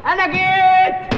انا جيت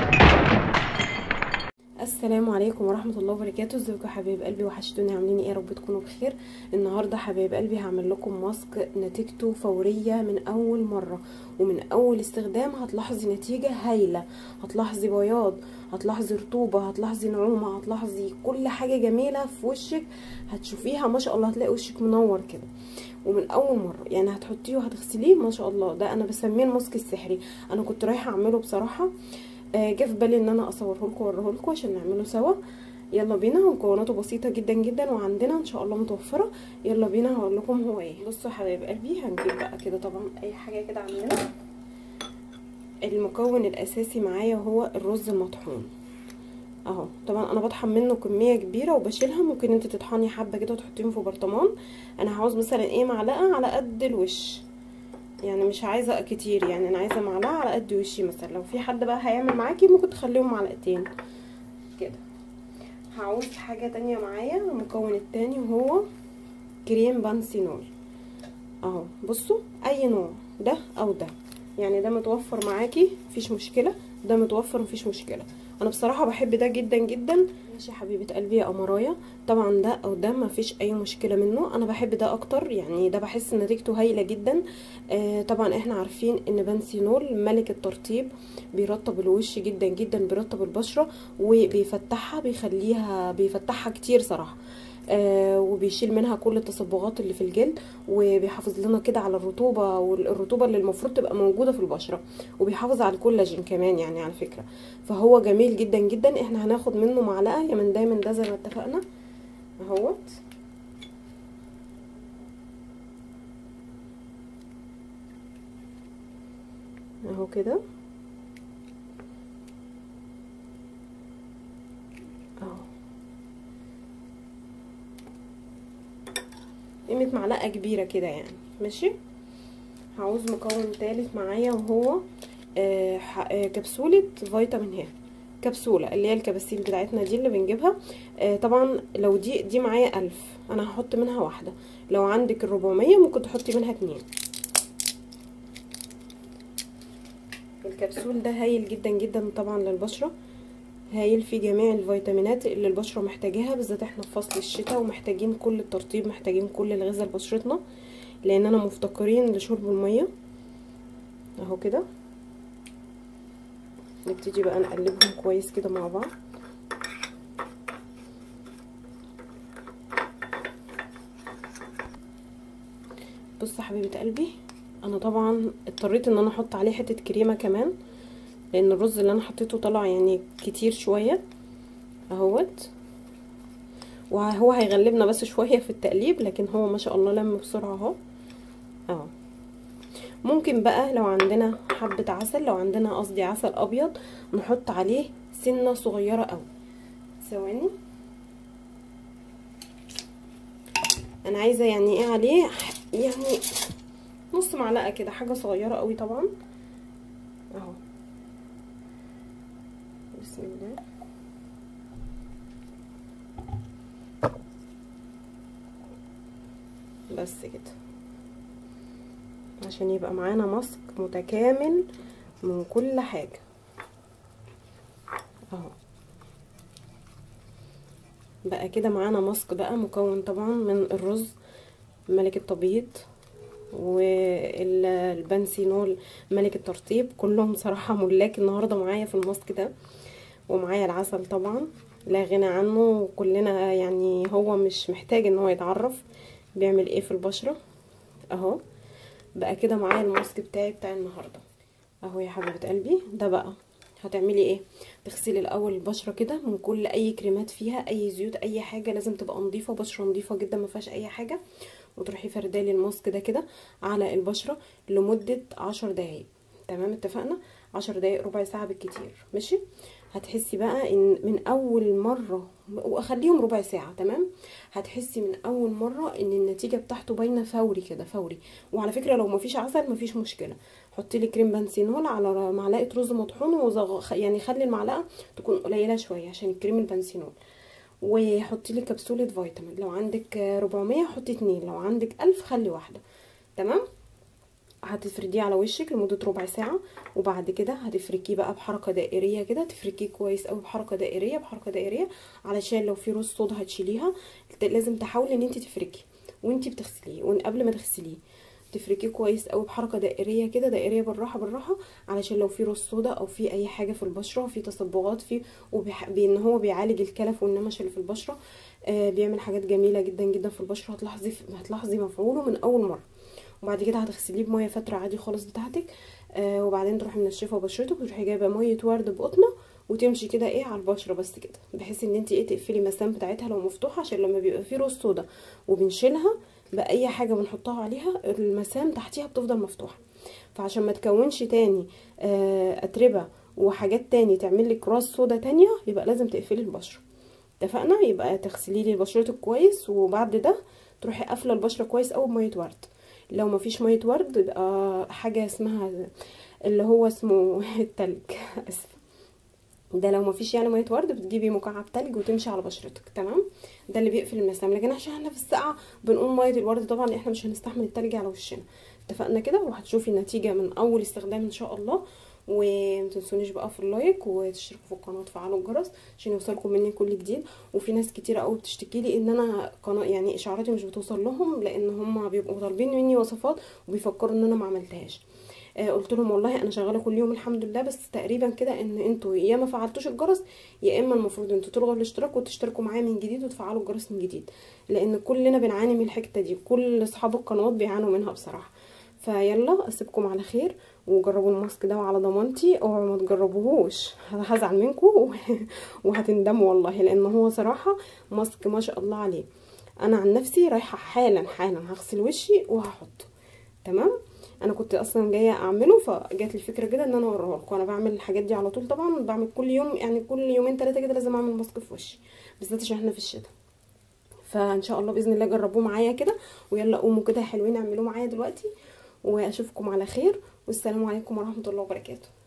السلام عليكم ورحمة الله وبركاته ازيكم يا حبايب قلبي وحشتوني عاملين ايه يا رب تكونوا بخير النهاردة حبايب قلبي هعمل لكم ماسك نتيجته فورية من اول مرة ومن اول استخدام هتلاحظي نتيجة هايلة هتلاحظي بياض هتلاحظي رطوبة هتلاحظي نعومة هتلاحظي كل حاجة جميلة في وشك هتشوفيها ما شاء الله هتلاقي وشك منور كده ومن اول مره يعني هتحطيه وهتغسليه ما شاء الله ده انا بسميه الماسك السحري انا كنت رايحه اعمله بصراحه آه جه في بالي ان انا اصوره لكم واوريه لكم عشان نعمله سوا يلا بينا مكوناته بسيطه جدا جدا وعندنا ان شاء الله متوفره يلا بينا هقول لكم هو ايه بصوا يا حبايب قلبي هنجيب بقى كده طبعا اي حاجه كده عندنا المكون الاساسي معايا هو الرز المطحون اهو طبعا انا بطحن منه كميه كبيره وبشيلها ممكن انت تطحني حبه كده وتحطيهم في برطمان انا عاوز مثلا ايه معلقه على قد الوش يعني مش عايزه كتير يعني انا عايزه معلقه على قد وشي مثلا لو في حد بقى هيعمل معاكي ممكن تخليهم معلقتين كده هعوز حاجه تانية معايا المكون التاني وهو كريم بانسينول اهو بصوا اي نوع ده او ده يعني ده متوفر معاكي مفيش مشكله ده متوفر مفيش مشكله انا بصراحه بحب ده جدا جدا ماشي يا حبيبه قلبي يا قمرايه طبعا ده او ده ما فيش اي مشكله منه انا بحب ده اكتر يعني ده بحس ان نتيجته هايله جدا آه طبعا احنا عارفين ان بنسينول ملك الترطيب بيرطب الوش جدا جدا بيرطب البشره وبيفتحها بيخليها بيفتحها كتير صراحه آه وبيشيل منها كل التصبغات اللي في الجلد وبيحافظ لنا كده على الرطوبه والرطوبه اللي المفروض تبقى موجوده في البشره وبيحافظ على الكولاجين كمان يعني على فكره فهو جميل جدا جدا احنا هناخد منه معلقه يا من دايما ده زي ما اتفقنا اهوت اهو كده اهو قيمة معلقة كبيرة كده يعني ماشي هعوز مكون تالت معايا وهو آه آه كبسولة فيتامين ه كبسولة اللي هي الكباسين بتاعتنا دي اللي بنجيبها آه طبعا لو دي دي معايا ألف أنا هحط منها واحدة لو عندك الربعمية ممكن تحطي منها اتنين الكبسول ده هايل جدا جدا طبعا للبشرة هايل فيه جميع الفيتامينات اللي البشره محتاجاها بالذات احنا في فصل الشتاء ومحتاجين كل الترطيب محتاجين كل الغذاء لبشرتنا لاننا مفتقرين لشرب الميه اهو كده نبتدي بقى نقلبهم كويس كده مع بعض بص حبيبه قلبي انا طبعا اضطريت ان انا احط عليه حته كريمه كمان لان الرز اللي انا حطيته طلع يعني كتير شويه اهوت وهو هيغلبنا بس شويه في التقليب لكن هو ما شاء الله لم بسرعه اهو اهو ممكن بقى لو عندنا حبه عسل لو عندنا قصدي عسل ابيض نحط عليه سنه صغيره قوي ثواني انا عايزه يعني ايه عليه يعني نص معلقه كده حاجه صغيره قوي طبعا اهو بسم الله بس كده عشان يبقى معانا ماسك متكامل من كل حاجة اهو بقى كده معانا ماسك بقى مكون طبعا من الرز ملك التبييض والبنسينول ملك الترطيب كلهم صراحة ملاك النهاردة معايا في الماسك ده ومعايا العسل طبعا لا غنى عنه وكلنا يعني هو مش محتاج ان هو يتعرف بيعمل ايه في البشرة اهو بقى كده معايا الماسك بتاعي بتاع النهاردة اهو يا حبيبة قلبي ده بقى هتعملي ايه تغسلي الاول البشره كده من كل اي كريمات فيها اي زيوت اي حاجه لازم تبقى نظيفه بشره نظيفه جدا ما فيهاش اي حاجه وتروحي فردالي الماسك ده كده على البشره لمده عشر دقايق تمام اتفقنا عشر دقايق ربع ساعه بالكتير ماشي هتحسي بقى ان من اول مره واخليهم ربع ساعه تمام هتحسي من اول مره ان النتيجه بتاعته باينه فوري كده فوري وعلى فكره لو مفيش عسل مفيش مشكله حطي لي كريم بنسينول على معلقه رز مطحون وزغ... يعني خلي المعلقه تكون قليله شويه عشان الكريم البنسينول وحطي لي كبسوله فيتامين لو عندك 400 حطي اتنين لو عندك 1000 خلي واحده تمام هتفرديه على وشك لمده ربع ساعه وبعد كده هتفركيه بقى بحركه دائريه كده تفركيه كويس قوي بحركه دائريه بحركه دائريه علشان لو في رز صودا هتشيليها لازم تحاولي ان انت تفركي وانت بتغسليه وقبل ما تغسليه تفركيه كويس قوي بحركه دائريه كده دائريه بالراحه بالراحه علشان لو في رز صودا او في اي حاجه في البشره في تصبغات فيه وبان هو بيعالج الكلف والنمش اللي في البشره آه بيعمل حاجات جميله جدا جدا في البشره هتلاحظي هتلاحظي مفعوله من اول مره وبعد كده هتغسليه بميه فتره عادي خالص بتاعتك آه وبعدين تروحي منشفه بشرتك وتروحي جايبه ميه ورد بقطنه وتمشي كده ايه على البشره بس كده بحيث ان انت ايه تقفلي المسام بتاعتها لو مفتوحه عشان لما بيبقى فيه رز صودا وبنشيلها باي حاجه بنحطها عليها المسام تحتيها بتفضل مفتوحه فعشان ما تكونش تاني آه اتربه وحاجات تاني تعمل لك راس صودا تانية يبقى لازم تقفلي البشره اتفقنا يبقى تغسلي لي بشرتك كويس وبعد ده تروحي قافله البشره كويس قوي بميه ورد لو ما فيش ميه ورد يبقى حاجه اسمها اللي هو اسمه التلج اسفه ده لو مفيش يعني ميه ورد بتجيبي مكعب تلج وتمشي على بشرتك تمام ده اللي بيقفل المسام لكن عشان احنا في السقعه بنقوم ميه الورد طبعا احنا مش هنستحمل التلج على وشنا اتفقنا كده وهتشوفي النتيجه من اول استخدام ان شاء الله ومتنسونيش بقى في اللايك وتشتركوا في القناه وتفعلوا الجرس عشان يوصلكم مني كل جديد وفي ناس كتيره قوي بتشتكي لي ان انا قناه يعني اشعاراتي مش بتوصل لهم لان هم بيبقوا طالبين مني وصفات وبيفكروا ان انا ما عملتهاش آه قلت لهم والله انا شغاله كل يوم الحمد لله بس تقريبا كده ان انتوا يا ما فعلتوش الجرس يا اما المفروض انتوا تلغوا الاشتراك وتشتركوا معايا من جديد وتفعلوا الجرس من جديد لان كلنا بنعاني من الحته دي كل اصحاب القنوات بيعانوا منها بصراحه فيلا اسيبكم على خير وجربوا الماسك ده وعلى ضمانتي اوعوا ما تجربوهوش هزعل منكم وهتندموا والله لان هو صراحه ماسك ما شاء الله عليه انا عن نفسي رايحه حالا حالا هغسل وشي وهحطه تمام انا كنت اصلا جايه اعمله فجات لي الفكره كده ان انا اوريها لكم انا بعمل الحاجات دي على طول طبعا بعمل كل يوم يعني كل يومين ثلاثه كده لازم اعمل ماسك في وشي بالذات عشان احنا في الشتاء فان شاء الله باذن الله جربوه معايا كده ويلا قوموا كده حلوين اعملوه معايا دلوقتي واشوفكم على خير والسلام عليكم ورحمه الله وبركاته